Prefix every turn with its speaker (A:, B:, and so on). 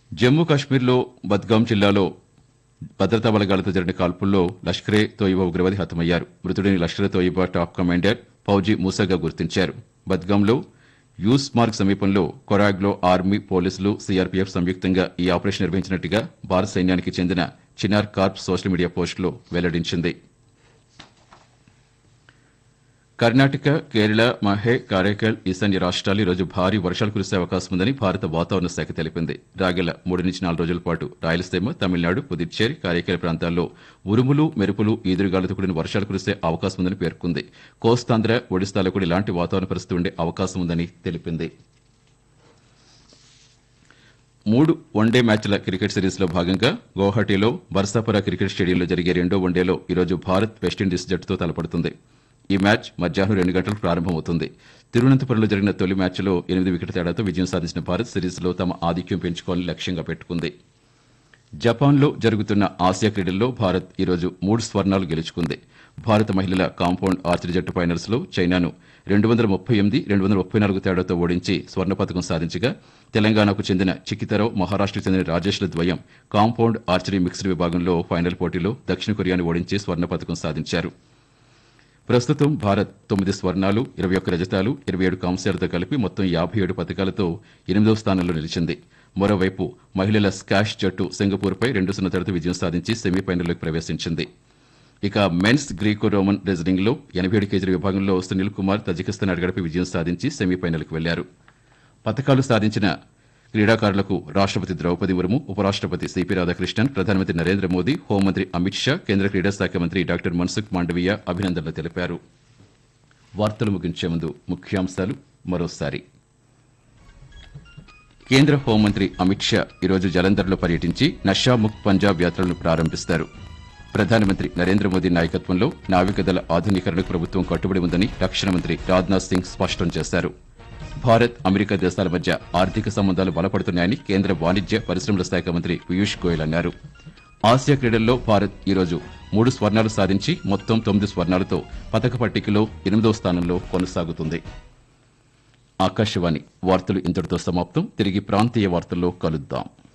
A: జమ్మూ కాశ్మీర్లో బద్గాం జిల్లాలో భద్రతా బలగాలతో జరిగిన కాల్పుల్లో లష్కరే తోయిబా ఉగ్రవాది హతమయ్యారు మృతుడిని లష్కరే తోయిబా టాప్ కమాండర్ ఫౌజీ మూసాగా గుర్తించారు బద్గాంలో యూస్ మార్గ్ సమీపంలో కొరాగ్లో ఆర్మీ పోలీసులు సీఆర్పీఎఫ్ సంయుక్తంగా ఈ ఆపరేషన్ నిర్వహించినట్టుగా భారత సైన్యానికి చెందిన చినార్ కార్ప్ సోషల్ మీడియా పోస్టులో వెల్లడించింది కర్ణాటక కేరళ మహే కారైకల్ ఈశాన్య రాష్ట్రాలు ఈరోజు భారీ వర్షాలు కురిసే అవకాశం ఉందని భారత వాతావరణ శాఖ తెలిపింది రాగల మూడు నుంచి నాలుగు రోజుల పాటు రాయలసీమ తమిళనాడు పుదుచ్చేరి కారైకల్ ప్రాంతాల్లో ఉరుములు మెరుపులు ఈదురుగాలతో కూడిన వర్షాలు కురిసే అవకాశం ఉందని పేర్కొంది కోస్తాంధ్ర ఒడిశాలో కూడా ఇలాంటి వాతావరణ పరిస్థితి ఉండే అవకాశం ఉందని తెలిపింది మూడు వన్డే మ్యాచ్ల క్రికెట్ సిరీస్లో భాగంగా గౌహటిలో బర్సాపుర క్రికెట్ స్టేడియంలో జరిగే రెండో వన్డేలో ఈరోజు భారత్ వెస్టిండీస్ జట్టుతో తలపడుతుంది ఈ మ్యాచ్ మధ్యాహ్నం రెండు గంటలకు ప్రారంభమవుతుంది తిరువనంతపురంలో జరిగిన తొలి మ్యాచ్లో ఎనిమిది వికెట్ల తేడాతో విజయం సాధించిన భారత్ సిరీస్లో తమ ఆధిక్యం పెంచుకోవాలని లక్ష్యంగా పెట్టుకుంది జపాన్లో జరుగుతున్న ఆసియా క్రీడల్లో భారత్ ఈరోజు మూడు స్వర్ణాలు గెలుచుకుంది భారత మహిళల కాంపౌండ్ ఆర్చరీ జట్టు ఫైనల్స్లో చైనాను రెండు వందల ముప్పై ఎనిమిది రెండు వందల ముప్పై నాలుగు తేడాతో ఓడించి స్వర్ణ పథకం సాధించగా తెలంగాణకు చెందిన చిక్కితరావు మహారాష్ట్రకు చెందిన రాజేష్ల ద్వయం కాంపౌండ్ ఆర్చరీ మిక్స్డ్ విభాగంలో ఫైనల్ పోటీలో దక్షిణ కొరియాను ఓడించి స్వర్ణ పథకం సాధించారు ప్రస్తుతం భారత్ తొమ్మిది స్వర్ణాలు ఇరవై ఒక్క రజతాలు ఇరవై ఏడు కాంస్యాలతో కలిపి మొత్తం యాభై ఏడు పథకాలతో ఎనిమిదవ స్థానంలో నిలిచింది మరోవైపు మహిళల స్కాష్ జట్టు సింగపూర్పై రెండు సున్నా తేడాతో విజయం సాధించి సెమీఫైనల్లోకి ప్రవేశించింది ఇక మెన్స్ గ్రీకో రోమన్ రెజ్లింగ్ లో ఎనభై ఏడు కేజీల విభాగంలో సునీల్ కుమార్ తజికిస్తాన్ అడగడపై విజయం సాధించి సెమీఫైనల్కి వెళ్లారు పథకాలు సాధించిన క్రీడాకారులకు రాష్ట్రపతి ద్రౌపది ముర్ము ఉపరాష్ట్రపతి సిపి రాధాకృష్ణన్ ప్రధానమంత్రి నరేంద్ర మోదీ హోంమంత్రి అమిత్ షా కేంద్ర క్రీడా శాఖ మంత్రి డాక్టర్ మన్సుఖ్ మాండవీయ అభినందనలు తెలిపారు వార్తలు ముగించే ముందు ముఖ్యాంశాలు మరోసారి కేంద్ర హోంమంత్రి అమిత్ షా ఈరోజు జలంధర్లో పర్యటించి నషాముక్ పంజాబ్ యాత్రలను ప్రారంభిస్తారు ప్రధానమంత్రి నరేంద్ర మోదీ నాయకత్వంలో నావికదళ ఆధునీకరణకు ప్రభుత్వం కట్టుబడి ఉందని రక్షణ మంత్రి రాజ్నాథ్ సింగ్ స్పష్టం చేశారు భారత్ అమెరికా దేశాల మధ్య ఆర్థిక సంబంధాలు బలపడుతున్నాయని కేంద్ర వాణిజ్య పరిశ్రమల శాఖ మంత్రి పీయూష్ గోయల్ అన్నారు ఆసియా క్రీడల్లో భారత్ ఈరోజు మూడు స్వర్ణాలు సాధించి మొత్తం తొమ్మిది స్వర్ణాలతో పథక పట్టికలో ఎనిమిదో స్థానంలో కొనసాగుతుంది ఆకాశవాణి వార్తలు ఇంతటితో సమాప్తం తిరిగి ప్రాంతీయ వార్తల్లో కలుద్దాం